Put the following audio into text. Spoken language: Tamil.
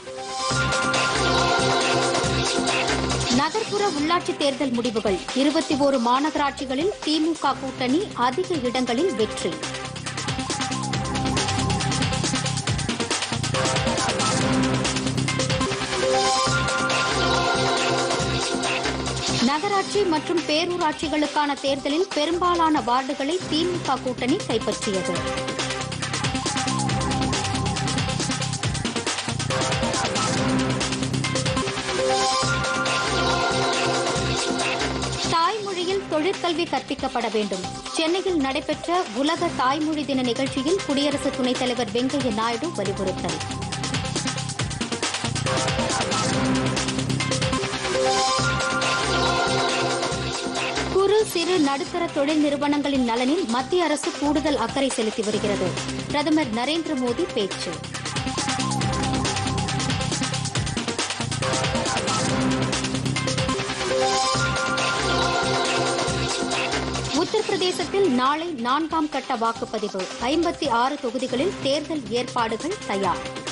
நகர்ப்புற உள்ளாட்சி தேர்தல் முடிவுகள் இருபத்தி ஓரு மாநகராட்சிகளில் திமுக கூட்டணி அதிக இடங்களில் வெற்றி நகராட்சி மற்றும் பேரூராட்சிகளுக்கான தேர்தலில் பெரும்பாலான வார்டுகளை திமுக கூட்டணி கைப்பற்றியது தாய்மொழியில் தொழிற்கல்வி கற்பிக்கப்பட வேண்டும் சென்னையில் நடைபெற்ற உலக தாய்மொழி தின நிகழ்ச்சியில் குடியரசு துணைத் தலைவர் வெங்கையா நாயுடு வலியுறுத்தல் குறு சிறு நடுத்தர தொழில் நிறுவனங்களின் நலனில் மத்திய அரசு கூடுதல் அக்கறை செலுத்தி வருகிறது பிரதமர் நரேந்திர மோடி பேச்சு உத்தரப்பிரதேசத்தில் நாளை நான்காம் கட்ட வாக்குப்பதிவு ஐம்பத்தி ஆறு தொகுதிகளில் தேர்தல் ஏற்பாடுகள் தயார்